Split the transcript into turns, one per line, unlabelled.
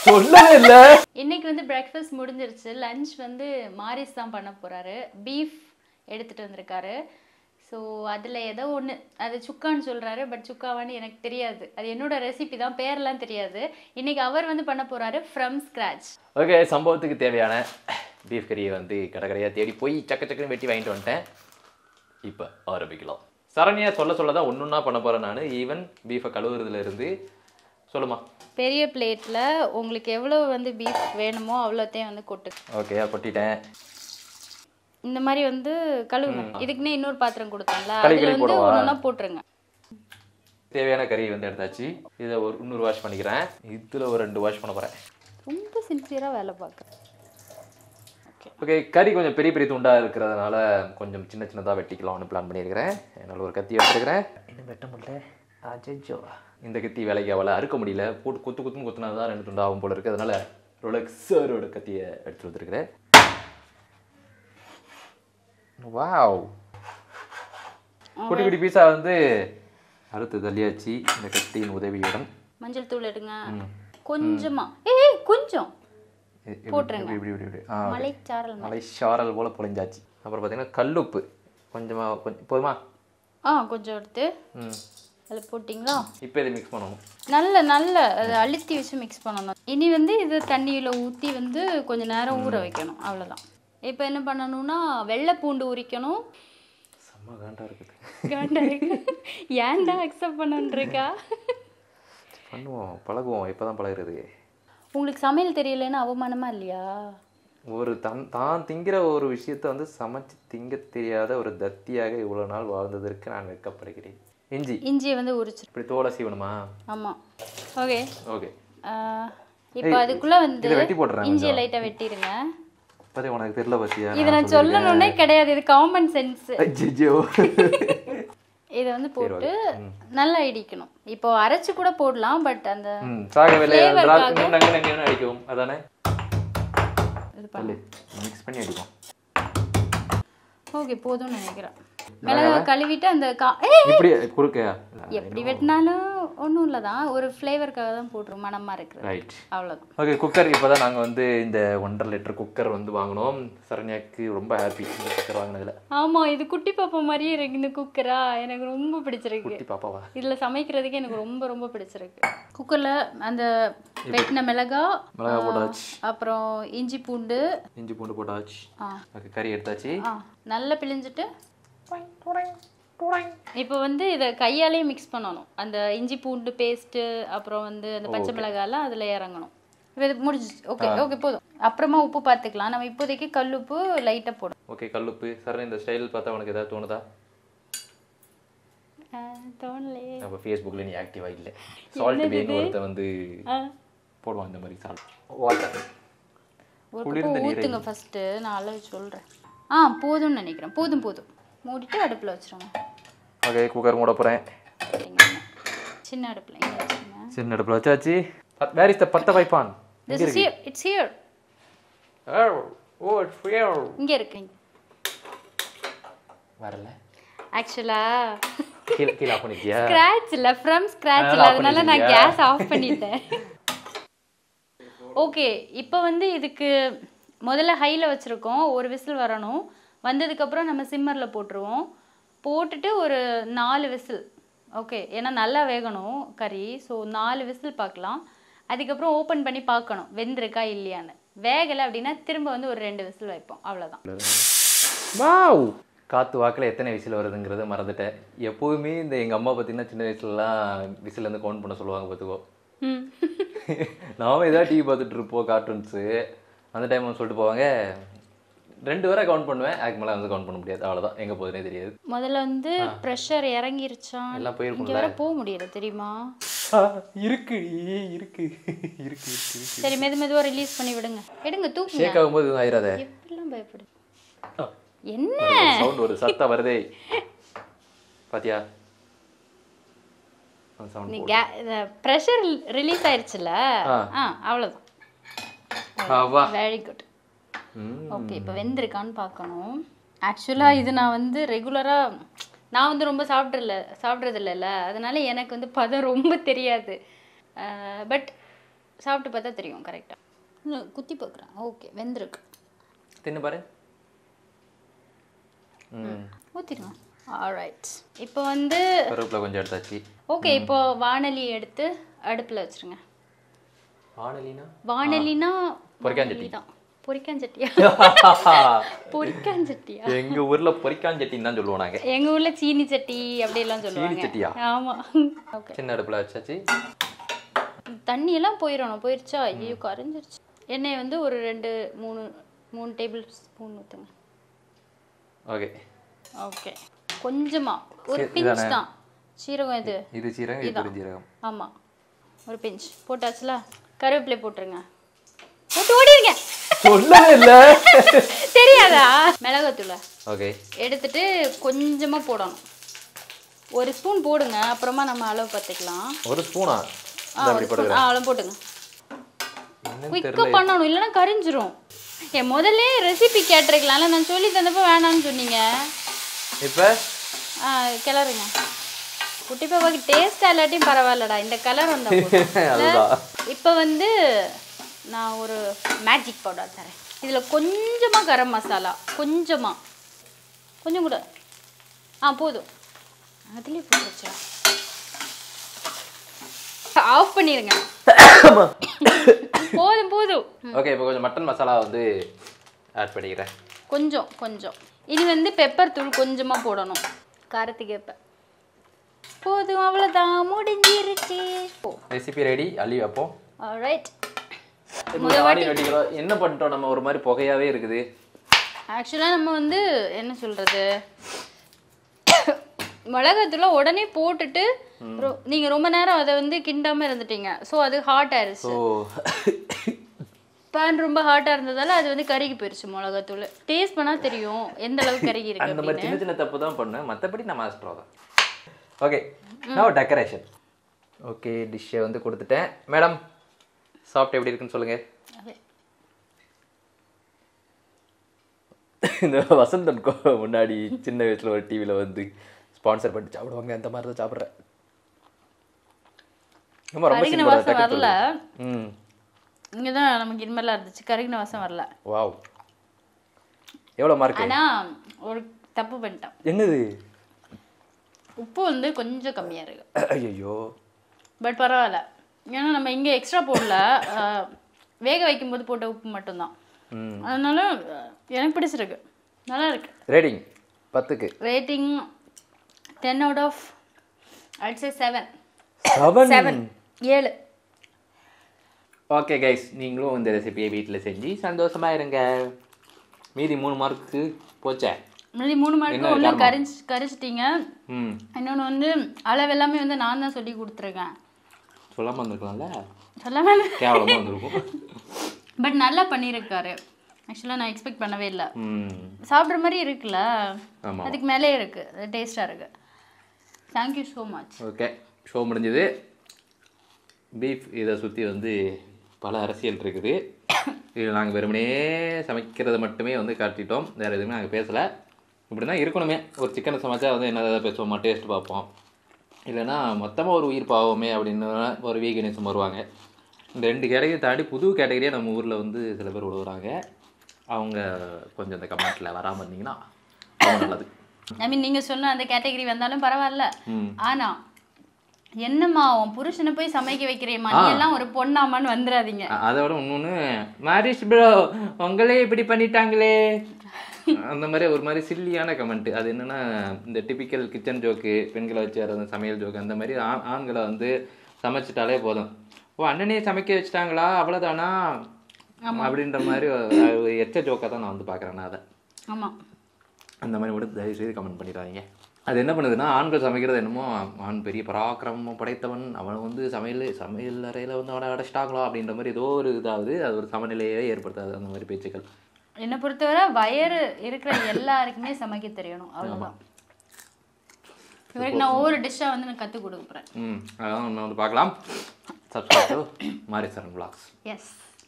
சொல்லவே இல்ல
இன்னைக்கு வந்து பிரேக்ஃபாஸ்ட் முடிஞ்சிருச்சு லஞ்ச் வந்து மாரிஸ் தான் பண்ண போறாரு பீஃப் எடுத்துட்டு வந்திருக்காரு ஸோ அதில் ஏதோ ஒன்று அது சுக்கான்னு சொல்றாரு பட் சுக்காவான்னு எனக்கு தெரியாது அது என்னோட ரெசிபி தான் பேர்லாம் தெரியாது இன்னைக்கு அவர் வந்து பண்ண போறாரு ஃப்ரம் ஸ்க்ராச்
ஓகே சம்பவத்துக்கு தேவையான பீஃப் கறியை வந்து கடற்கரையாக தேடி போய் சக்க சக்கன்னு வெட்டி வாங்கிட்டு வந்துட்டேன் இப்போ ஆரம்பிக்கலாம் சரண்யா சொல்ல சொல்ல தான் ஒன்று ஒன்றா பண்ண போகிறேன் நான் ஈவன் பீஃபை கழுவுறதுல இருந்து சொல்லுமா
பெரிய பிளேட்டில் உங்களுக்கு எவ்வளோ வந்து பீஃப் வேணுமோ அவ்வளோத்தையும் வந்து கொட்டு
ஓகே கொட்டிட்டேன்
இந்த மாதிரி வந்து கழுவணும் இதுக்குன்னே இன்னொரு பாத்திரம் கொடுத்தாங்களா
கழுவி
அதில்
கழுவி
வந்து
போடவா?
ஒன்று போட்டுருங்க
தேவையான கறி வந்து எடுத்தாச்சு இதை ஒரு இன்னொரு வாஷ் பண்ணிக்கிறேன் இதில் ஒரு ரெண்டு வாஷ் பண்ண போகிறேன்
ரொம்ப சின்சியராக வேலை பார்க்குறேன்
ஓகே கறி கொஞ்சம் பெரிய பெரிய துண்டாக இருக்கிறதுனால கொஞ்சம் சின்ன சின்னதாக வெட்டிக்கலாம்னு பிளான் பண்ணியிருக்கிறேன் என்னால் ஒரு கத்தி எடுத்துக்கிறேன் இன்னும் வெட்ட முடியல அஜய்ஜோ இந்த கத்தி வேலைக்கு அவளை அறுக்க முடியல போட்டு குத்து குத்துன்னு குத்துனா தான் ரெண்டு துண்டு ஆகும் போல இருக்குது அதனால ரொலக்ஸரோட கத்தியை எடுத்து வந்துருக்கிறேன் வாவ் குட்டி குட்டி பீஸா வந்து அறுத்து தள்ளியாச்சு இந்த கத்தியின் உதவியுடன்
மஞ்சள் தூள் எடுங்க கொஞ்சமா ஏய் கொஞ்சம்
இ- இப்படி-
போட்டுருங்க.
இப்படி இப்படி இப்படி ஆ
மலைச்சாரல் மாதிரி.
மலை சாரல் போல பொழிஞ்சாச்சு அப்புறம் பார்த்தீங்கன்னா கல்லுப்பு கொஞ்சமாக கொஞ்சம் போதுமா
ஆ கொஞ்சம் எடுத்து
ம்
அதில் போட்டிங்களா
இப்போ இதை மிக்ஸ் பண்ணணும்
நல்ல நல்ல அதை அழுத்தி வச்சு மிக்ஸ் பண்ணணும் இனி வந்து இது தண்ணியில் ஊற்றி வந்து கொஞ்ச நேரம் ஊற வைக்கணும் அவ்வளோதான் இப்போ என்ன பண்ணணும்னா வெள்ளை பூண்டு உரிக்கணும்
செம்ம காண்டா இருக்குது
காண்டா இருக்கு. ஏன்டா அக்செப்ட் பண்ணுன்றிருக்கா
பண்ணுவோம் பழகுவோம் இப்போ தான் பழகுறது
உங்களுக்கு சமையல் தெரியலன்னு அவமானமா இல்லையா
ஒரு தன் தான் திங்கிற ஒரு விஷயத்தை வந்து சமைச்சு திங்க தெரியாத ஒரு தத்தியாக இவ்வளோ நாள் வாழ்ந்ததற்கு நான் வெட்கப்படுகிறேன் இஞ்சி
இஞ்சியை வந்து உரிச்சு
இப்படி தோலை சீவணுமா
ஆமாம் ஓகே
ஓகே
இப்போ அதுக்குள்ள வந்து
இதை வெட்டி போட்டுறேன்
இஞ்சியை லைட்டாக வெட்டிடுங்க
பத்தி உனக்கு தெரியல பத்தியா
இதை நான் சொல்லணும்னே கிடையாது இது காமன் சென்ஸ்
ஐயோ
இதை வந்து போட்டு நல்லா இடிக்கணும் இப்போ அரைச்சு கூட போடலாம் பட் அந்த
ம் சாகவில்லை என்றால் இன்னும் நங்கு நங்குன்னு அடிக்கும் அதானே
இது
சொல்லு மிக்ஸ் பண்ணி அடிக்கும்
ஓகே போதும்னு நினைக்கிறேன் மிளகா கழுவிட்டு அந்த கா ஏய்
இப்படி குறுக்க
எப்படி வெட்டினாலும் ஒன்றும் இல்லை தான் ஒரு ஃப்ளேவருக்காக தான் போட்டுரும் மனமாக இருக்கிறது
ரைட்
அவ்வளோதான்
ஓகே குக்கர் இப்போ தான் நாங்கள் வந்து இந்த ஒன்றரை லிட்டர் குக்கர் வந்து வாங்கினோம் சரண்யாக்கு ரொம்ப ஹாப்பி இந்த குக்கர் வாங்கினதுல
ஆமாம் இது குட்டி பாப்பா மாதிரியே இருக்கு இந்த குக்கரா எனக்கு ரொம்ப பிடிச்சிருக்கு
குட்டி பாப்பாவா
இதில் சமைக்கிறதுக்கு எனக்கு ரொம்ப ரொம்ப பிடிச்சிருக்கு குக்கரில் அந்த வெட்டின மிளகா
மிளகா போட்டாச்சு
அப்புறம் இஞ்சி பூண்டு
இஞ்சி பூண்டு போட்டாச்சு
ஆ
ஓகே கறி எடுத்தாச்சு
ஆ நல்லா பிழிஞ்சிட்டு இப்போ வந்து இதை கையாலே மிக்ஸ் பண்ணணும் அந்த இஞ்சி பூண்டு பேஸ்ட்டு அப்புறம் வந்து அந்த பச்சை மிளகாலாம் அதில் இறங்கணும் இப்போ இது முடிஞ்சிச்சு ஓகே ஓகே போதும் அப்புறமா உப்பு பார்த்துக்கலாம் நம்ம இப்போதைக்கு கல் உப்பு லைட்டாக போடும்
ஓகே கல்லுப்பு சார் இந்த ஸ்டைல் பார்த்தா உனக்கு ஏதாவது தோணுதா
தோணலையே
நம்ம ஃபேஸ்புக்கில் நீ ஆக்டிவாக இல்லை சால்ட் வேணும் ஒருத்தன் வந்து போடுவான் இந்த மாதிரி சால்ட் வாட்டர்
ஒரு
குளிர்ந்த
கப்பு
நீரை
ஊற்றுங்க ஃபஸ்ட்டு நான் அளவு சொல்கிறேன் ஆ போதும்னு நினைக்கிறேன் போதும் போதும் மூடிட்டு அடுப்பில் வச்சிருங்க
ஓகே குக்கர் மூட போகிறேன்
இங்க. சின்ன அடுப்பில் இங்கே வச்சுருங்க
சின்ன அடுப்பில் வச்சாச்சு வேர் இஸ் த பத்த வைப்பான்
this is here it's here
oh it's fear
இங்கே இருக்கு
வரல
ஆக்சுவலா
கீழே கீழே ஆஃப் பண்ணிட்டியா
ஸ்க்ராட்ச் இல்ல ஃப்ரம் ஸ்க்ராட்ச் இல்ல அதனால நான் கேஸ் ஆஃப் பண்ணிட்டேன் ஓகே இப்போ வந்து இதுக்கு முதல்ல ஹையில் வச்சுருக்கோம் ஒரு விசில் வரணும் வந்ததுக்கப்புறம் நம்ம சிம்மரில் போட்டுருவோம் போட்டுட்டு ஒரு நாலு விசில் ஓகே ஏன்னா நல்லா வேகணும் கறி ஸோ நாலு விசில் பார்க்கலாம் அதுக்கப்புறம் ஓப்பன் பண்ணி பார்க்கணும் வெந்திருக்கா இல்லையான்னு வேகலை அப்படின்னா திரும்ப வந்து ஒரு ரெண்டு விசில் வைப்போம் அவ்வளோதான்
வாவ் காத்து வாக்கில் எத்தனை விசில் வருதுங்கிறத மறந்துட்டேன் எப்போதுமே இந்த எங்கள் அம்மா பார்த்தீங்கன்னா சின்ன வயசுலலாம் விசில் வந்து கவுண்ட் பண்ண சொல்லுவாங்க பார்த்துக்கோ
ம்
நாம ஏதாவது டிவி பார்த்துட்டு இருப்போம் கார்ட்டூன்ஸு அந்த டைம் சொல்லிட்டு போவாங்க ரெண்டு வரை கவுண்ட் பண்ணுவேன் அதுக்கு மேலே வந்து கவுண்ட் பண்ண முடியாது அவ்வளோதான் எங்கே போகுதுனே தெரியாது
முதல்ல வந்து ப்ரெஷர் இறங்கிருச்சான்
எல்லாம்
இங்க
போயிருக்கும்ல
வர போக முடியல தெரியுமா
இருக்கு இருக்கு இருக்கு இருக்கு
சரி மெது மெதுவா ரிலீஸ் பண்ணி விடுங்க எடுங்க தூக்குங்க
ஷேக் ஆகும்போது எதுவும் ஆயிராதே
எப்படிலாம் பயப்படு என்ன
சவுண்ட் ஒரு சத்தம் வருதே பாத்தியா சவுண்ட்
நீ கே ப்ரெஷர் ரிலீஸ் ஆயிருச்சுல ஆ அவ்வளோதான்
ஆவா
வெரி குட்
ம்
ஓகே இப்போ வெந்திருக்கான்னு பார்க்கணும் ஆக்சுவலாக இது நான் வந்து ரெகுலராக நான் வந்து ரொம்ப சாப்பிட்றல சாப்பிட்றது இல்லைல்ல அதனால எனக்கு வந்து பதம் ரொம்ப தெரியாது பட் சாப்பிட்டு பார்த்தா தெரியும் கரெக்டாக குத்தி பார்க்குறேன் ஓகே வெந்திருக்கு
தின்னு பாரு ம்
ஊற்றிடுங்க ஆல்ரைட் இப்போ வந்து
கருவேப்பிலை கொஞ்சம் எடுத்தாச்சு
ஓகே இப்போ வானொலி எடுத்து அடுப்பில் வச்சிருங்க
வானலினா
வானலினா
பொரிக்காஞ்சட்டி.
தான் பொரிக்காஞ்சட்டியா பொரிக்காஞ்சட்டியா
எங்க ஊர்ல பொரிக்காஞ்சட்டின்னு தான் சொல்லுவோம் நாங்க
எங்க ஊர்ல சீனி சட்டி அப்படிலாம் சொல்லுவாங்க
சட்டியா?
ஆமா ஓகே
சின்ன அடுப்புல வச்சாச்சு
தண்ணி எல்லாம் போயிடணும் போயிருச்சா ஐயோ கரைஞ்சிருச்சு எண்ணெய் வந்து ஒரு ரெண்டு மூணு மூணு டேபிள் ஸ்பூன் ஊற்றுங்க
ஓகே
ஓகே கொஞ்சமா ஒரு
சரி,
பிஞ்ச்
இதானே?
தான் சீரகம் இது
இது சீரகம் இது பெருஞ்சீரகம்
ஆமா ஒரு பிஞ்ச் போட்டாச்சுல கருவேப்பிலை போட்டுருங்க போட்டு ஓடிருங்க
சொல்லவே இல்ல
தெரியாதா மிளகாத்தூளை
ஓகே
எடுத்துட்டு கொஞ்சமா போடணும் ஒரு ஸ்பூன் போடுங்க அப்புறமா நம்ம அளவு பார்த்துக்கலாம்
ஒரு ஸ்பூனா
ஆ ஒரு ஸ்பூன் ஆ அளவு போட்டுங்க
என்னன்னு
குயிக்காக பண்ணணும் இல்லைன்னா கரிஞ்சிரும் ஏன் முதல்ல ரெசிபி கேட்டிருக்கலாம்ல நான் சொல்லி தந்தப்போ வேணாம்னு சொன்னீங்க
இப்ப
ஆ கிளறுங்க குட்டி பாப்பாக்கு டேஸ்ட்டாக இல்லாட்டியும் பரவாயில்லடா இந்த கலர் வந்தா போதும்.
அதுதான்
இப்போ வந்து நான் ஒரு மேஜிக் பவுடர் தரேன் இதில் கொஞ்சமாக கரம் மசாலா கொஞ்சமாக கொஞ்சம் கூட ஆ போதும் அதுலேயே போட்டுச்சா ஆஃப் பண்ணிடுங்க போதும் போதும்
ஓகே இப்போ கொஞ்சம் மட்டன் மசாலா வந்து ஆட் பண்ணிக்கிறேன்
கொஞ்சம் கொஞ்சம் இனி வந்து பெப்பர் தூள் கொஞ்சமாக போடணும் காரத்துக்கு ஏற்ப போதும் அவ்வளோதான் முடிஞ்சிருச்சு ஓ
ரெசிபி ரெடி அள்ளி வைப்போம்
ரைட்
இப்போ ஆணி வெட்டிக்கிறோம் என்ன பண்ணிட்டோம் நம்ம ஒரு மாதிரி புகையாவே இருக்குது
ஆக்சுவலாக நம்ம வந்து என்ன சொல்கிறது மிளகாத்தூள உடனே போட்டுட்டு ரொ- நீங்க ரொம்ப நேரம் அதை வந்து கிண்டாம இருந்துட்டீங்க ஸோ அது ஹாட் ஆயிருச்சு
ஸோ
பேன் ரொம்ப ஹாட்டா இருந்ததால அது வந்து கருகி போயிருச்சு மிளகாத்தூள் டேஸ்ட் பண்ணா தெரியும் எந்த அளவுக்கு கருகி இருக்கு
அந்த மாதிரி சின்ன சின்ன தப்பு தான் பண்ணேன் மற்றபடி நான் மாஸ்டர் தான் ஓகே நான் டெக்கரேஷன் ஓகே டிஷ்ஷை வந்து கொடுத்துட்டேன் மேடம் சாப்பிட்டு எப்படி இருக்குன்னு சொல்லுங்க
அப்படின்னு.
இந்த வசந்தன் கோ முன்னாடி சின்ன வயசுல ஒரு டிவியில் வந்து ஸ்பான்சர் பண்ணி சாப்பிடுவாங்க அந்த மாதிரி தான் சாப்பிட்றேன் ரொம்ப ரொம்ப
கருகின
simple ஆ,
வாசம்
டக்கு
வரல
சொல்லு. ம்
இங்கே தான் நமக்கு இனிமேலாம் இருந்துச்சு கருகின வாசம் வரல
வாவ் எவ்வளோ மார்க்
ஆனா ஒரு தப்பு பண்ணிட்டேன்
என்னது
உப்பு வந்து கொஞ்சம் கம்மியா இருக்கு
ஐயோ
பட் பரவாயில்ல ஏன்னா நம்ம இங்கே எக்ஸ்ட்ரா போடல அஹ், வேக வைக்கும்போது போட்ட உப்பு மட்டும்தான்
ம்
அதனால அஹ், எனக்கு பிடிச்சிருக்கு நல்லா இருக்கு
ரேட்டிங் பத்துக்கு
rating ten out of at say seven
seven
seven ஏழு
ஓகே கைஸ் நீங்களும் இந்த ரெசிபியை வீட்டில் செஞ்சு சந்தோஷமா இருங்க மீதி மூணு மார்க்கு போச்சே
முன்னாடி மூணு
என்ன
மார்க்கு ஒன்று
காரணம்?
கரிஞ்சு கரிச்சிட்டீங்க
ம்
இன்னொன்று வந்து அளவு எல்லாமே வந்து நான் தான் சொல்லி கொடுத்துருக்கேன்
சொல்லாமல் வந்திருக்கலாம்ல
சொல்லாம
கேவலமாக வந்திருக்கும்
பட் நல்லா பண்ணியிருக்காரு ஆக்சுவலாக நான் எக்ஸ்பெக்ட் பண்ணவே இல்லை
ம்
சாப்பிட்ற மாதிரி இருக்குல்ல
ஆமாம்
அதுக்கு மேலே இருக்கு டேஸ்டாக இருக்கு thank you so much
okay show முடிஞ்சது பீஃப் இதை சுற்றி வந்து பல அரசியல் இருக்குது இது நாங்கள் வெறுமனே சமைக்கிறத மட்டுமே வந்து காட்டிட்டோம் வேறு எதுவுமே நாங்கள் பேசலை இப்படி தான் இருக்கணுமே ஒரு சிக்கனை சமைச்சா வந்து என்ன ஏதாவது பேசுவோமா டேஸ்ட் பார்ப்போம் இல்லைன்னா மொத்தமாக ஒரு உயிர் பாவமே அப்படின்னு ஒரு வீகனிசம் வருவாங்க இந்த ரெண்டு கேட்டகரி தாண்டி புது கேட்டகரியாக நம்ம ஊரில் வந்து சில பேர் விடுவாங்க அவங்க கொஞ்சம் இந்த கமெண்ட்டில் வராமல் இருந்தீங்கன்னா ரொம்ப நல்லது
ஐ மீன் நீங்கள் சொன்ன அந்த கேட்டகரி வந்தாலும் பரவாயில்ல
ம்
ஆனா என்னம்மா உன் புருஷனை போய் சமைக்க வைக்கிறேம்மா நீ எல்லாம் ஒரு பொண்ணாமான்னு வந்துடாதீங்க
அ- அதை விட இன்னொன்று மாரிஷ் ப்ரோ உங்களே இப்படி பண்ணிட்டாங்களே அந்த மாதிரி ஒரு மாதிரி சில்லியான கமெண்ட் அது என்னன்னா இந்த டிபிக்கல் கிச்சன் ஜோக்கு பெண்களை வச்சு வர அந்த சமையல் ஜோக்கு அந்த மாதிரி ஆண் ஆண்களை வந்து சமைச்சிட்டாலே போதும் ஓ அண்ணனே சமைக்க வச்சுட்டாங்களா அவ்வளோதானா அப்படின்ற மாதிரி ஒரு- ஒரு எச்ச ஜோக்காக தான் நான் வந்து பார்க்குறேன் நான் அதை
ஆமா
அந்த மாதிரி மட்டும் தயவு செய்து கமெண்ட் பண்ணிடாதீங்க அது என்ன பண்ணுதுன்னா ஆண்கள் சமைக்கிறது என்னமோ ஆண் பெரிய பராக்கிரமம் படைத்தவன் அவன் வந்து சமையல் சமையல் அறையில் வந்து அவனை அடைச்சிட்டாங்களா அப்படின்ற மாதிரி ஏதோ ஒரு இதாவது அது ஒரு சமநிலையே ஏற்படுத்தாது அந்த மாதிரி பேச்சுக்கள்
என்னை பொறுத்தவரை வயறு இருக்கிற எல்லாருக்குமே சமைக்க தெரியணும் அவ்வளவுதான் இவருக்கு நான் ஒவ்வொரு டிஷ்ஷாக வந்து நான் கற்றுக் கொடுக்குறேன்
ம் அதான் நம்ம வந்து பார்க்கலாம் சப்ஸ்கிரைப் மாரி சரண் பிளாக்ஸ்
எஸ்